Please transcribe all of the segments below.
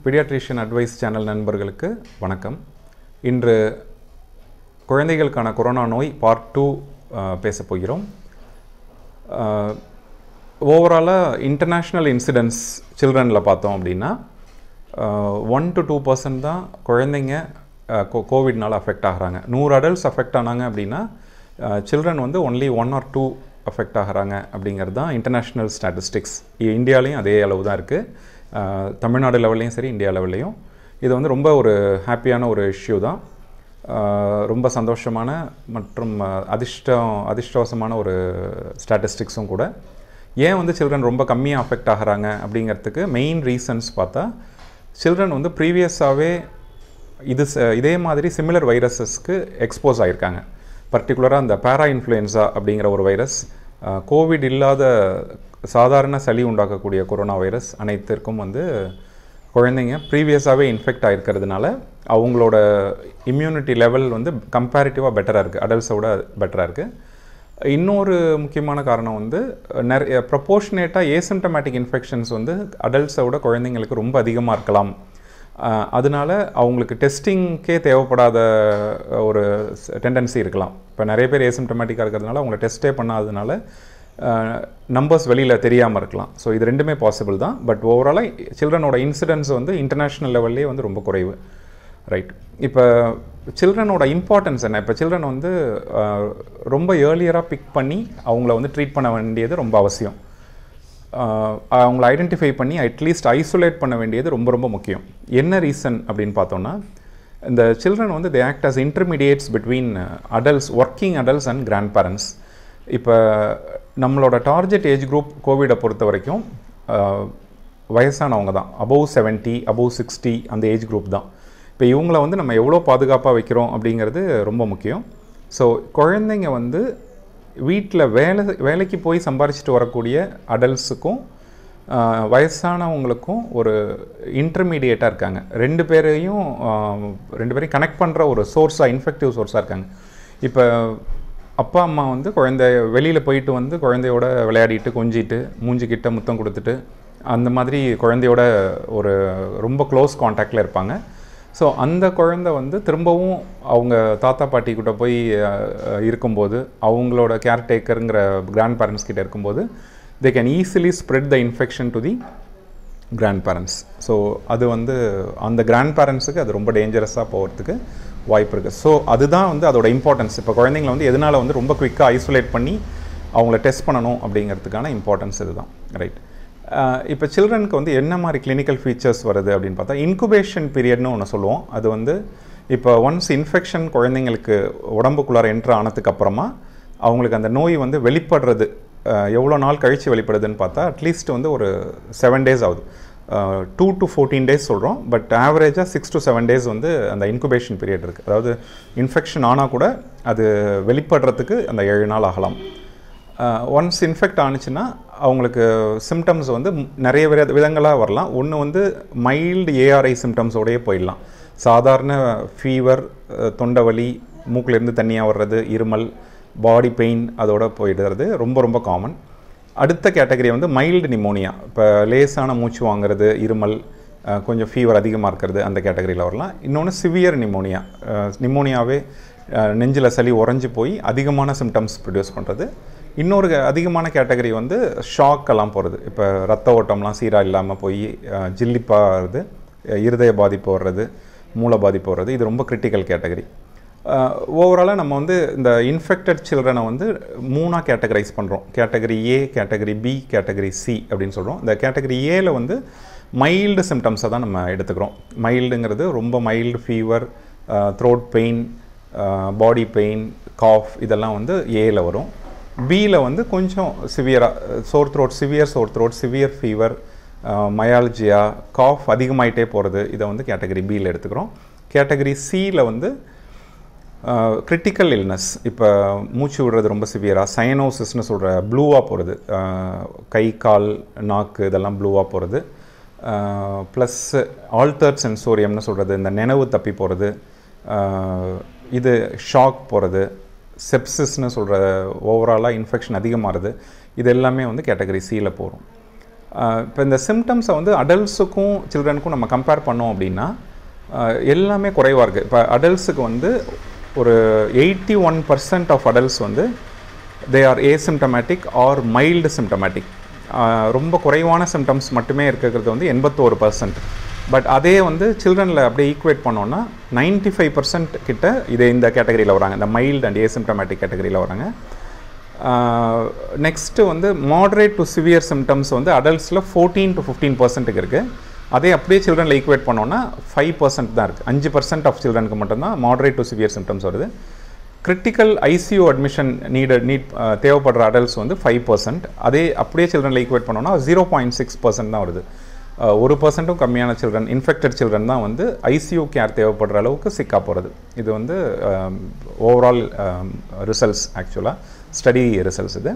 paediatrician advice channel நண்பர்களுக்கு வணக்கம் இன்று குழந்தைகளுக்கான கொரோனா நோய் பார்ட் டூ பேசப் போகிறோம் ஓவராலாக இன்டர்நேஷ்னல் இன்சிடென்ட்ஸ் சில்ட்ரனில் பார்த்தோம் அப்படின்னா ஒன் டு டூ பர்சன்ட் தான் குழந்தைங்க கோ கோவிட்னால் அஃபெக்ட் ஆகிறாங்க நூறு அடல்ட்ஸ் அஃபெக்ட் ஆனாங்க அப்படின்னா சில்ட்ரன் வந்து only one or two affect ஆகிறாங்க அப்படிங்கிறது தான் இன்டர்நேஷ்னல் ஸ்டாட்டிஸ்டிக்ஸ் இந்தியாலேயும் அதே அளவு தான் இருக்குது தமிழ்நாடு லெவல்லையும் சரி இந்தியா லெவல்லையும் இது வந்து ரொம்ப ஒரு ஹாப்பியான ஒரு இஷ்யூ தான் ரொம்ப சந்தோஷமான மற்றும் அதிர்ஷ்டம் அதிர்ஷ்டவசமான ஒரு ஸ்டாட்டிஸ்டிக்ஸும் கூட ஏன் வந்து சில்ட்ரன் ரொம்ப கம்மியாக அஃபெக்ட் ஆகிறாங்க அப்படிங்கிறதுக்கு மெயின் ரீசன்ஸ் பார்த்தா சில்ட்ரன் வந்து ப்ரீவியஸாகவே இது இதே மாதிரி சிமிலர் வைரஸஸ்க்கு எக்ஸ்போஸ் ஆகியிருக்காங்க பர்டிகுலராக அந்த பேரா இன்ஃப்ளூயன்ஸா அப்படிங்கிற ஒரு வைரஸ் கோவிட் இல்லாத சாதாரண சளி உண்டாக்கக்கூடிய கொரோனா வைரஸ் அனைத்திற்கும் வந்து குழந்தைங்க ப்ரீவியஸாகவே இன்ஃபெக்ட் ஆகிருக்கிறதுனால அவங்களோட இம்யூனிட்டி லெவல் வந்து கம்பேரிட்டிவாக பெட்டராக இருக்குது அடல்ட்ஸோட பெட்டராக இருக்குது இன்னொரு முக்கியமான காரணம் வந்து நிறைய ப்ரப்போர்ஷனேட்டாக ஏசிம்டமேட்டிக் இன்ஃபெக்ஷன்ஸ் வந்து அடல்ட்ஸோட குழந்தைங்களுக்கு ரொம்ப அதிகமாக இருக்கலாம் அதனால அவங்களுக்கு டெஸ்டிங்க்கே தேவைப்படாத ஒரு டெண்டன்சி இருக்கலாம் இப்போ நிறைய பேர் ஏசிம்டமேட்டிக்காக இருக்கிறதுனால அவங்கள டெஸ்ட்டே பண்ணாததுனால நம்பர்ஸ் வெளியில் தெரியாமல் இருக்கலாம் ஸோ இது ரெண்டுமே பாசிபிள் தான் பட் ஓவராலாக சில்ட்ரனோட இன்சிடென்ட்ஸ் வந்து இன்டர்நேஷ்னல் லெவல்லே வந்து ரொம்ப குறைவு ரைட் இப்போ சில்ட்ரனோட இம்பார்ட்டன்ஸ் என்ன இப்போ சில்ட்ரன் வந்து ரொம்ப ஏர்லியராக பிக் பண்ணி அவங்கள வந்து ட்ரீட் பண்ண வேண்டியது ரொம்ப அவசியம் அவங்கள ஐடென்டிஃபை பண்ணி அட்லீஸ்ட் ஐசோலேட் பண்ண வேண்டியது ரொம்ப ரொம்ப முக்கியம் என்ன ரீசன் அப்படின்னு பார்த்தோன்னா இந்த சில்ட்ரன் வந்து they act as intermediates between adults working adults and grandparents இப்போ நம்மளோட டார்கெட் ஏஜ் குரூப் கோவிடை பொறுத்த வரைக்கும் வயசானவங்க தான் அபவ் செவன்ட்டி அபவ் சிக்ஸ்டி அந்த ஏஜ் குரூப் தான் இப்போ இவங்கள வந்து நம்ம எவ்வளோ பாதுகாப்பாக வைக்கிறோம் அப்படிங்கிறது ரொம்ப முக்கியம் ஸோ குழந்தைங்க வந்து வீட்டில் வேலை வேலைக்கு போய் சம்பாரிச்சிட்டு வரக்கூடிய அடல்ட்ஸுக்கும் வயசானவங்களுக்கும் ஒரு இன்டர்மீடியேட்டாக இருக்காங்க ரெண்டு பேரையும் ரெண்டு பேரையும் கனெக்ட் பண்ணுற ஒரு சோர்ஸாக இன்ஃபெக்டிவ் சோர்ஸாக இருக்காங்க இப்போ அப்பா அம்மா வந்து குழந்தை வெளியில் போயிட்டு வந்து குழந்தையோட விளையாடிட்டு கொஞ்சிட்டு மூஞ்சிக்கிட்ட முத்தம் கொடுத்துட்டு அந்த மாதிரி குழந்தையோட ஒரு ரொம்ப க்ளோஸ் காண்டாக்டில் இருப்பாங்க ஸோ அந்த குழந்தை வந்து திரும்பவும் அவங்க தாத்தா பாட்டி கிட்ட போய் இருக்கும்போது அவங்களோட கேர்டேக்கருங்கிற கிராண்ட் பேரண்ட்ஸ் கிட்ட இருக்கும்போது they can easily spread the infection to the grandparents so அது வந்து அந்த கிராண்ட் பேரண்ட்ஸுக்கு அது ரொம்ப டேஞ்சரஸாக போகிறதுக்கு வாய்ப்பு இருக்குது ஸோ அதுதான் வந்து அதோட இம்பார்ட்டன்ஸ் இப்போ குழந்தைங்கள வந்து எதனால் வந்து ரொம்ப குவிக்காக ஐசோலேட் பண்ணி அவங்கள டெஸ்ட் பண்ணணும் அப்படிங்கிறதுக்கான இம்பார்ட்டன்ஸ் இதுதான் ரைட் இப்போ சில்ட்ரனுக்கு வந்து என்ன மாதிரி கிளினிக்கல் ஃபீச்சர்ஸ் வருது அப்படின்னு பார்த்தா இன்குபேஷன் பீரியட்னு ஒன்று சொல்லுவோம் அது வந்து இப்போ ஒன்ஸ் இன்ஃபெக்ஷன் குழந்தைங்களுக்கு உடம்புக்குள்ளார என்ட்ரு ஆனதுக்கு அப்புறமா அவங்களுக்கு அந்த நோய் வந்து வெளிப்படுறது எவ்வளோ நாள் கழித்து வெளிப்படுதுன்னு பார்த்தா அட்லீஸ்ட் வந்து ஒரு செவன் டேஸ் ஆகுது டூ டு ஃபோர்டீன் டேஸ் சொல்கிறோம் பட் ஆவரேஜாக சிக்ஸ் டு செவன் டேஸ் வந்து அந்த இன்குபேஷன் பீரியட் இருக்குது அதாவது இன்ஃபெக்ஷன் ஆனால் கூட அது வெளிப்படுறதுக்கு அந்த ஏழு நாள் ஆகலாம் ஒன்ஸ் இன்ஃபெக்ட் ஆனிச்சுன்னா அவங்களுக்கு சிம்டம்ஸ் வந்து நிறைய வித விதங்களாக வரலாம் ஒன்று வந்து மைல்டு ஏஆர்ஐ சிம்டம்ஸோடையே போயிடலாம் சாதாரண ஃபீவர் தொண்டை மூக்கிலேருந்து தண்ணியாக வர்றது இருமல் பாடி பெயின் அதோட போயிடுறது ரொம்ப ரொம்ப காமன் அடுத்த கேட்டகரி வந்து மைல்டு நிமோனியா இப்போ லேசான மூச்சு வாங்குறது இருமல் கொஞ்சம் ஃபீவர் அதிகமாக இருக்கிறது அந்த கேட்டகரியில் வரலாம் இன்னொன்று சிவியர் நிமோனியா நிமோனியாவே நெஞ்சில் சளி உறைஞ்சி போய் அதிகமான சிம்டம்ஸ் ப்ரொடியூஸ் பண்ணுறது இன்னொரு அதிகமான கேட்டகரி வந்து ஷாக்கெல்லாம் போகிறது இப்போ ரத்த ஓட்டம்லாம் சீராக இல்லாமல் போய் ஜில்லிப்பாகிறது இருதய பாதிப்பு வர்றது மூளை பாதிப்பு வர்றது இது ரொம்ப கிரிட்டிக்கல் கேட்டகரி ஓவராலாக நம்ம வந்து இந்த இன்ஃபெக்டட் சில்ட்ரனை வந்து மூணாக கேட்டகரைஸ் பண்ணுறோம் category A category B category C அப்படின்னு சொல்கிறோம் இந்த கேட்டகரி ஏல வந்து மைல்டு சிம்டம்ஸை தான் நம்ம எடுத்துக்கிறோம் மைல்டுங்கிறது ரொம்ப mild fever throat pain body pain cough இதெல்லாம் வந்து ஏல வரும் பியில் வந்து கொஞ்சம் சிவியராக sore throat severe sore throat severe fever myalgia cough அதிகமாயிட்டே போகிறது இதை வந்து கேட்டகரி பியில் எடுத்துக்கிறோம் கேட்டகரி சியில் வந்து கிரிட்டிக்கல் இல்னஸ் இப்போ மூச்சு விடுறது ரொம்ப சிவியராக சயனோசிஸ்னு சொல்கிற ப்ளூவாக போகிறது கை கால் நாக்கு இதெல்லாம் ப்ளூவாக போகிறது ப்ளஸ் ஆல்டர்ட் சென்சோரியம்னு சொல்கிறது இந்த நினைவு தப்பி போகிறது இது ஷாக் போகிறது செப்சிஸ்னு சொல்கிற ஓவராலாக இன்ஃபெக்ஷன் அதிகமாகுது இது எல்லாமே வந்து கேட்டகரி சியில் போகிறோம் இப்போ இந்த சிம்டம்ஸை வந்து அடல்ட்ஸுக்கும் சில்ட்ரனுக்கும் நம்ம கம்பேர் பண்ணோம் அப்படின்னா ஆஹ் எல்லாமே குறைவாக இருக்குது இப்போ அடல்ட்ஸுக்கு வந்து ஒரு eighty one percent of adults வந்து they are asymptomatic or mild symptomatic ரொம்ப குறைவான சிம்டம்ஸ் மட்டுமே இருக்கிறது வந்து எண்பத்தோரு பர்சன்ட் பட் அதே வந்து சில்ட்ரனில் அப்படியே ஈக்குவேட் பண்ணோன்னா நைன்டி ஃபைவ் பர்சன்ட் கிட்ட இது இந்த கேட்டகரியில் வராங்க இந்த மைல்டு அண்ட் ஏசிம்டமேட்டிக் கேட்டகரியில் வராங்க நெக்ஸ்ட்டு வந்து மாடரேட் டு சிவியர் சிம்டம்ஸ் வந்து அடல்ட்ஸில் ஃபோர்டீன் டு ஃபிஃப்டீன் பர்சன்ட்டுக்கு இருக்குது அதே அப்படியே சில்ட்ரனில் ஈக்குவேட் பண்ணோன்னா ஃபைவ் பர்சன்ட் தான் இருக்குது அஞ்சு பர்சன்ட் ஆஃப் சில்ட்ரனுக்கு மட்டும்தான் மாடரேட் டு சிவியர் சிம்டம்ஸ் வருது critical ICU admission need need தேவைப்படுற அடல்ட்ஸ் வந்து ஃபைவ் பர்சன்ட் அதே அப்படியே சில்ட்ரனில் ஈக்குவேட் பண்ணோன்னா ஜீரோ பாயிண்ட் சிக்ஸ் பர்சன்ட் தான் வருது அஹ், ஒரு பர்சன்ட்டும் கம்மியான சில்ட்ரன் இன்ஃபெக்டட் சில்ட்ரன் தான் வந்து ஐசியூ கேர் தேவைப்படுற அளவுக்கு சிக்காக போகிறது இது வந்து ஓவரால் ரிசல்ட்ஸ் ஆக்சுவலாக ஸ்டடி ரிசல்ட்ஸ் இது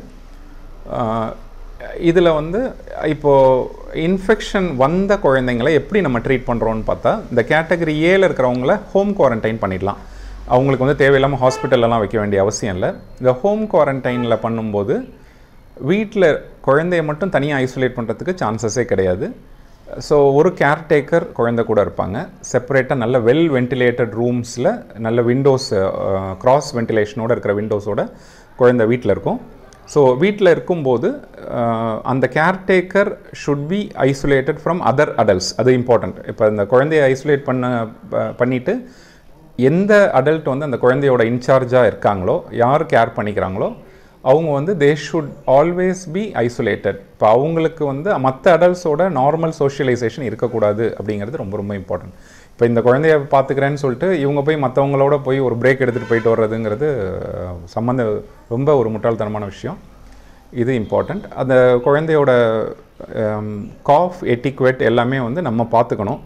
இதில் வந்து இப்போது இன்ஃபெக்ஷன் வந்த குழந்தைங்களை எப்படி நம்ம ட்ரீட் பண்ணுறோன்னு பார்த்தா இந்த கேட்டகரி ஏல இருக்கிறவங்கள ஹோம் குவாரண்டைன் பண்ணிடலாம் அவங்களுக்கு வந்து தேவையில்லாமல் ஹாஸ்பிட்டல்லலாம் வைக்க வேண்டிய அவசியம் இல்லை இந்த ஹோம் குவாரண்டைனில் பண்ணும்போது வீட்டில் குழந்தைய மட்டும் தனியாக ஐசோலேட் பண்ணுறதுக்கு சான்சஸே கிடையாது ஸோ ஒரு கேர்டேக்கர் குழந்தை கூட இருப்பாங்க செப்பரேட்டாக நல்ல வெல் வென்டிலேட்டட் ரூம்ஸில் நல்ல விண்டோஸ் கிராஸ் வென்டிலேஷனோட இருக்கிற விண்டோஸோட குழந்தை வீட்டில் இருக்கும் ஸோ வீட்டில் இருக்கும்போது அஹ், அந்த caretaker should be isolated from other adults அது இம்பார்ட்டண்ட் இப்போ இந்த குழந்தைய ஐசோலேட் பண்ண ப- பண்ணிட்டு எந்த அடல்ட் வந்து அந்த குழந்தையோட இன்சார்ஜாக இருக்காங்களோ யார் கேர் பண்ணிக்கிறாங்களோ அவங்க வந்து they should always be isolated இப்போ அவங்களுக்கு வந்து மற்ற அடல்ட்ஸோட நார்மல் சோஷியலைசேஷன் இருக்கக்கூடாது அப்படிங்கிறது ரொம்ப ரொம்ப இம்பார்ட்டன்ட் இப்போ இந்த குழந்தைய பார்த்துக்கிறேன்னு சொல்லிட்டு இவங்க போய் மற்றவங்களோட போய் ஒரு பிரேக் எடுத்துகிட்டு போயிட்டு வர்றதுங்கிறது அஹ், சம்மந்த ரொம்ப ஒரு முட்டாள்தனமான விஷயம் இது இம்பார்ட்டண்ட் அந்த குழந்தையோட காஃப் எட்டிக்வெட் எல்லாமே வந்து நம்ம பார்த்துக்கணும்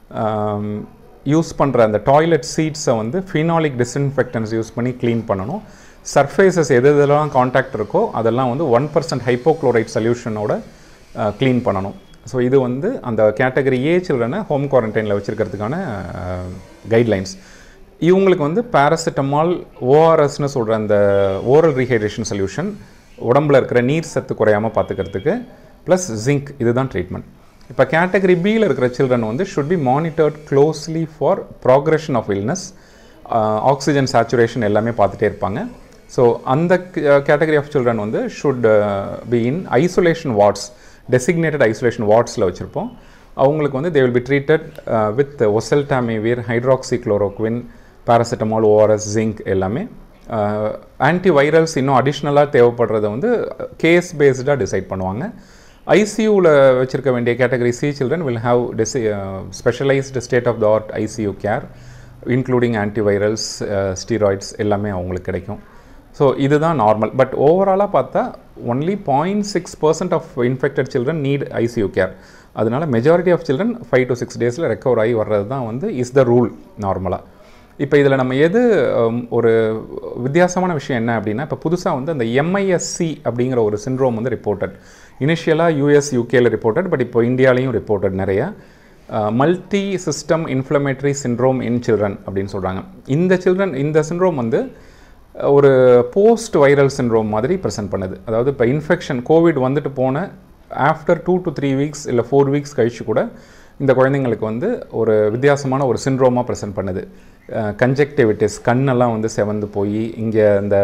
யூஸ் பண்ணுற அந்த டாய்லெட் சீட்ஸை வந்து ஃபினாலிக் டிஸ்இன்ஃபெக்டன்ஸ் யூஸ் பண்ணி க்ளீன் பண்ணணும் சர்ஃபேசஸ் எது எதெல்லாம் காண்டாக்ட் இருக்கோ அதெல்லாம் வந்து ஒன் பர்சன்ட் ஹைப்போக்ளோரைட் சொல்யூஷனோட க்ளீன் பண்ணணும் ஸோ இது வந்து அந்த கேட்டகரி ஏ சில்ட்ரனை ஹோம் குவாரண்டைனில் வச்சுருக்கிறதுக்கான கைட்லைன்ஸ் இவங்களுக்கு வந்து பேராசிட்டமால் ஓஆர்எஸ்னு சொல்கிற அந்த ஓரல் ரீஹைட்ரேஷன் சொல்யூஷன் உடம்புல இருக்கிற நீர் சத்து குறையாமல் பார்த்துக்கிறதுக்கு ப்ளஸ் ஜிங்க் இதுதான் ட்ரீட்மெண்ட் இப்போ கேட்டகரி பியில் இருக்கிற சில்ட்ரன் வந்து should be monitored closely for progression of illness oxygen saturation எல்லாமே பார்த்துட்டே இருப்பாங்க ஸோ அந்த கேட்டகரி ஆஃப் சில்ட்ரன் வந்து should be in isolation wards designated isolation வார்ட்ஸில் வச்சுருப்போம் அவங்களுக்கு வந்து they will be treated with oseltamivir hydroxychloroquine paracetamol ORS zinc எல்லாமே ஆன்டிவைரல்ஸ் இன்னும் அடிஷ்னலாக தேவைப்படுறத வந்து கேஸ் பேஸ்டாக டிசைட் பண்ணுவாங்க ஐசியூவில் வச்சிருக்க வேண்டிய category C children will have டெசி specialized state of the art ICU care including antivirals steroids எல்லாமே அவங்களுக்கு கிடைக்கும் ஸோ இதுதான் நார்மல் பட் ஓவராலாக பார்த்தா only point six percent of infected children need ICU care அதனால majority of children five to six டேஸில் recover ஆகி வர்றது தான் வந்து இஸ் த ரூல் நார்மலாக இப்போ இதில் நம்ம எது ஹம், ஒரு வித்தியாசமான விஷயம் என்ன அப்படின்னா இப்போ புதுசாக வந்து அந்த எம்ஐஎஸ்சி அப்படிங்கிற ஒரு சிண்ட்ரோம் வந்து ரிப்போர்ட்டட் இனிஷியலாக யூஎஸ் யூகேல ரிப்போர்ட்டட் பட் இப்போ இந்தியாலையும் ரிப்போர்ட்டட் நிறையா multi system inflammatory syndrome in children அப்படின்னு சொல்கிறாங்க இந்த சில்ட்ரன் இந்த சிண்ட்ரோம் வந்து ஒரு போஸ்ட் வைரல் சிண்ட்ரோம் மாதிரி ப்ரெசென்ட் பண்ணுது அதாவது இப்போ இன்ஃபெக்ஷன் கோவிட் வந்துட்டு போன after two to three weeks இல்லை ஃபோர் வீக்ஸ் கழிச்சு கூட இந்த குழந்தைங்களுக்கு வந்து ஒரு வித்தியாசமான ஒரு சிண்ட்ரோமாக ப்ரெசென்ட் பண்ணுது கன்ஜெக்டிவிட்டிஸ் கண்ணெல்லாம் வந்து செவந்து போய் இங்கே இந்த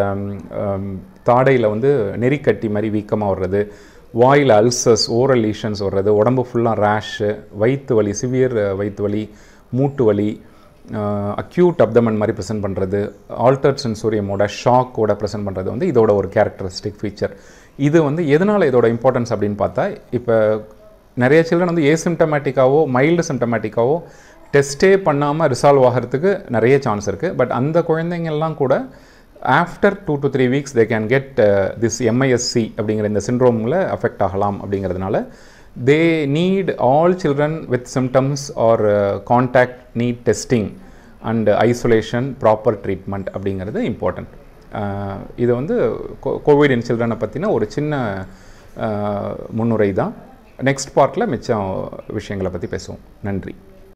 தாடையில் வந்து நெறிக்கட்டி மாதிரி வீக்கமாக வர்றது வாயில் அல்சர்ஸ் ஓரல் லீஷன்ஸ் வர்றது உடம்பு ஃபுல்லாக ரேஷு வயிற்று வலி சிவியர் வயிற்று வலி மூட்டு வலி அக்யூட் அப்தமன் மாதிரி ப்ரெசென்ட் பண்ணுறது ஆல்டர்ட் சென்சோரியமோட ஷாக்கோட ப்ரெசென்ட் பண்ணுறது வந்து இதோட ஒரு கேரக்டரிஸ்டிக் ஃபீச்சர் இது வந்து எதனால் இதோட இம்பார்ட்டன்ஸ் அப்படின்னு பார்த்தா இப்போ நிறைய சில்ட்ரன் வந்து ஏசிம்டமேட்டிக்காவோ மைல்டு சிம்டமேட்டிக்காவோ டெஸ்ட்டே பண்ணாமல் ரிசால்வ் ஆகிறதுக்கு நிறைய சான்ஸ் இருக்குது பட் அந்த குழந்தைங்கள்லாம் கூட after two to three weeks they can get this MISC அப்படிங்கிற இந்த சிண்ட்ரோமில் அஃபெக்ட் ஆகலாம் அப்படிங்கிறதுனால they need all children with symptoms or contact need testing and isolation proper treatment அப்படிங்கிறது இம்பார்ட்டண்ட் இது வந்து கோவிட் இன் சில்ட்ரனை பற்றின ஒரு சின்ன அஹ், முன்னுரை தான் நெக்ஸ்ட் பார்ட்டில் மிச்சம் விஷயங்களை பற்றி பேசுவோம் நன்றி